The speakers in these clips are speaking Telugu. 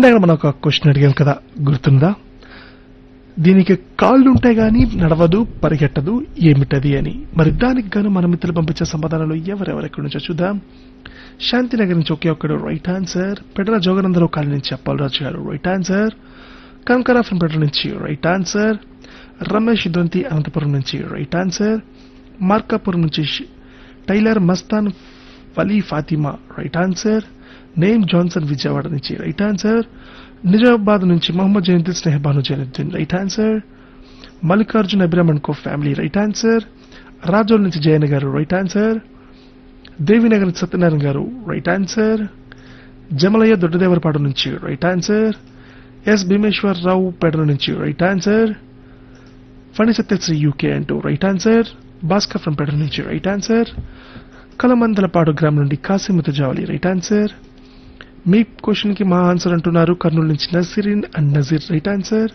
ఇందాక మనం ఒక క్వశ్చన్ అడిగాం కదా గుర్తుందా దీనికి కాళ్ళు ఉంటాయి గాని నడవదు పరిగెట్టదు ఏమిటది అని మరి దానికి గాను మన మిత్రులు పంపించే సమాధానాలు ఎవరెవరెక్కడి నుంచో చూద్దాం శాంతినగర్ నుంచి ఒకే ఒక్కడు రైట్ ఆన్సర్ పెడల జోగనందరావు కాళ్ళ నుంచి అప్పలరాజు గారు రైట్ ఆన్సర్ కంకరాఫన్ పెడల నుంచి రైట్ ఆన్సర్ రమేష్ దొంతి అనంతపురం నుంచి రైట్ ఆన్సర్ మార్కాపురం నుంచి ష్- tailor Mastan Fali Fatima right answer name Johnson Vijayawada నుంచి రైట్ ఆన్సర్ నిజామాబాద్ నుంచి Mohammed Jayanthi Snehabanu Zainuddin right answer Mallikarjun Abhiraman co family right answer Razole నుంచి జయన్ గారు రైట్ ఆన్సర్ దేవినగర్ నుంచి సత్యనారాయణ గారు రైట్ ఆన్సర్ జమలయ్య దొడ్డదేవరపాడు నుంచి right answer S Bhimeshwar Rao Pedala నుంచి right answer Phani Satyasri UK అంటూ right answer Bhaskar from Pedala నుంచి రైట్ ఆన్సర్ కలమందలపాడు గ్రామం నుండి కాసిమత జావలి రైట్ ఆన్సర్ మీ క్వశ్చన్ కి మా ఆన్సర్ అంటున్నారు కర్నూలు నుంచి Nazirin and Nazir right answer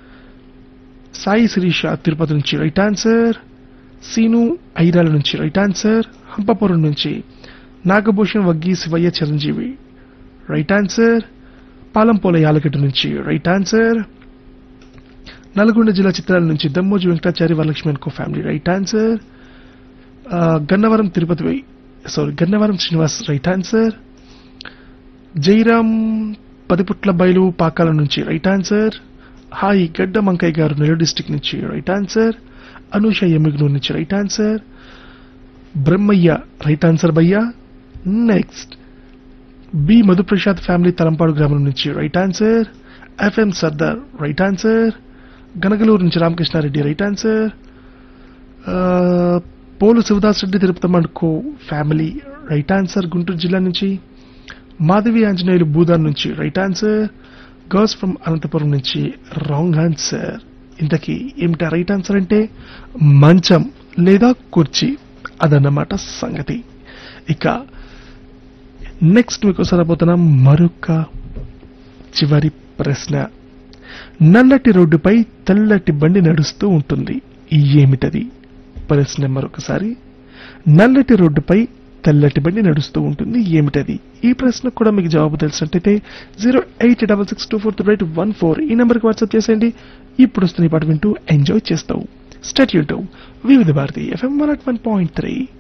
Sai Sirisha Tirupati నుంచి రైట్ ఆన్సర్ సీను ఐరాల నుంచి రైట్ ఆన్సర్ హంపపురం నుంచి నాగభూషణ్ వగ్గి శివయ్య చిరంజీవి రైట్ ఆన్సర్ పాలంపోల యాలగడ్డ నుంచి రైట్ ఆన్సర్ నల్గొండ జిల్లా చిత్రాల నుంచి Dammoju Venkatachari Varalakshmi co family right answer ఆ, గన్నవరం తిరుపతి వై- sorry Gannavaram Srinivas right answer Jairam Padiputla Bayalu Pakala నుంచి right answer Hai Gadda Mankayya garu Nellore district నుంచి రైట్ ఆన్సర్ అనూష ఎమిగ్నూర్ నుంచి right answer Brahmayya right answer భయ్య next B Madhuprasad family Talampadu గ్రామం నుంచి right answer FM Sardar right answer Ganagaluru నుంచి రామకృష్ణారెడ్డి రైట్ ఆన్సర్ ఆ, Polu Shivadas Reddy Tirupati co family right answer Guntur జిల్లా నుంచి మాధవి ఆంజనేయులు భూదాన్ నుంచి right answer girls from Anantapuram నుంచి రాంగ్ ఆన్సర్ ఇంతకీ ఏమిటా రైట్ ఆన్సర్ అంటే మంచం లేదా కుర్చీ అదన్నమాట సంగతి ఇక నెక్స్ట్ మీకు సరబోతున్న మరొక చివరి ప్రశ్న నల్లటి రోడ్డుపై తెల్లటి బండి నడుస్తూ ఉంటుంది ఏమిటది ప్రశ్న మరొకసారి నల్లటి రోడ్డుపై తెల్లటి బండి నడుస్తూ ఉంటుంది ఏమిటది ఈ ప్రశ్నకు కూడా మీకు జవాబు తెలిసినట్టయితే zero eight double six two four three eight one four ఈ నెంబర్కి వాట్సాప్ చేసేయండి ఇప్పుడు వస్తున్న ఈ పాట వింటూ ఎంజాయ్ చేస్తావు స్టేట్ యూట్యూబ్ Vividh Bharati FM one point three